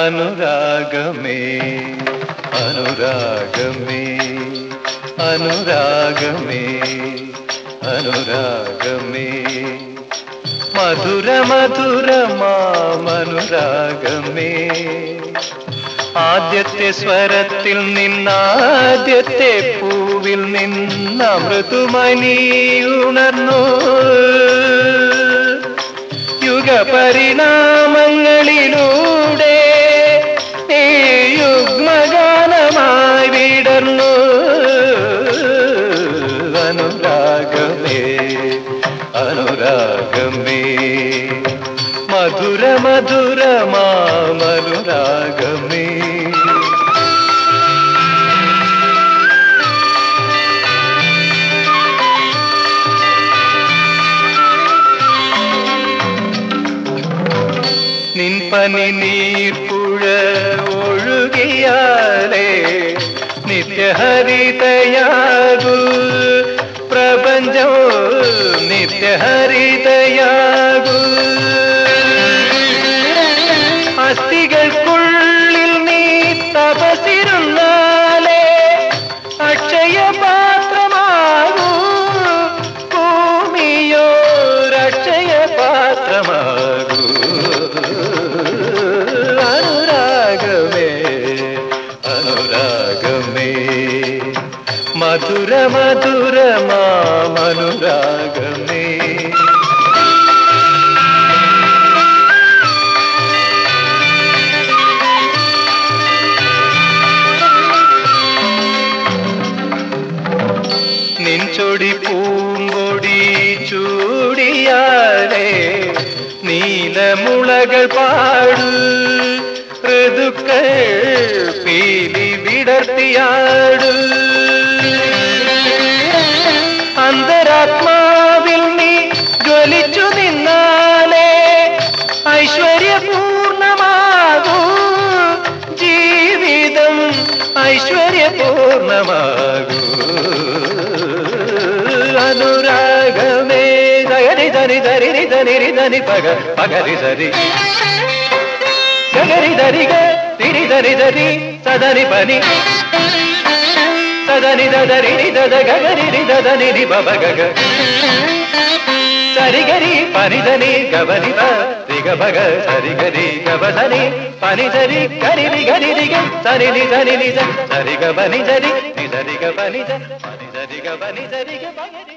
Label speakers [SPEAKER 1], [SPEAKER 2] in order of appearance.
[SPEAKER 1] അനുരാഗമേ അനുരാഗമേ അനുരാഗമേ അനുരാഗമേ മധുര മധുരമാമനുരാഗമേ ആദ്യത്തെ സ്വരത്തിൽ നിന്നാദ്യത്തെ പൂവിൽ നിന്ന് അമൃതുമായി നീ ഉണർന്നു യുഗപരിണാമങ്ങളിലൂടെ നീ യുഗ്മഗാനമായി വിടർന്നു അനുരാഗമേ അനുരാഗമേ മധുര മധുരമാമനുരാഗമേ നിൻപനി നീർപ്പുഴ ഒഴുകിയാലേ നിത്യഹരിതയാകൂ പ്രപഞ്ചം നിത്യഹരിതയാകൂ അസ്ഥികൾക്കുള്ളിൽ നീ തപസിരുന്നാലേ അക്ഷയ പാത്രമാകൂ ഭൂമിയോ രക്ഷയ പാത്രമാകൂ അനുരാഗമേ അനുരാഗമേ മധുര മധുരമാമനുരാഗമേ നിൻചൊടി പൂമ്പൊടി ചൂടിയാലേ നീലമുളകൾ പാടു ഋതുക്കൾ പീലി വിടർത്തിയാടു അന്തരാത്മാവിൽ നീ ജ്വലിച്ചു നിന്നാലേ ഐശ്വര്യപൂർണമാകൂ ജീവിതം ഐശ്വര്യപൂർണമാകൂ അനുരാഗമേ ദരി ധനി ധരി നി ധനി രി ധനി പഗ പഗരി ധരി ഗഗരി ധരി ഗ തിരി ധരി ധരി സദനി പനി സദനി ദരി രി ദദ ഗഗരി രി ദദനി രി ബബ ഗഗ സരിഗരി പനിധനി ഗവനി രിഗ ഭഗ സരിഗരി ഗവധനി പനിധരി ഗരി രി ഗരി രി ഗ സരി നി ധനി നി സരി ഗ പനി ധരി നി ധരി ഗ പനി ധ പനി ധരി ഗ പനി ധരി ഗ പഗരി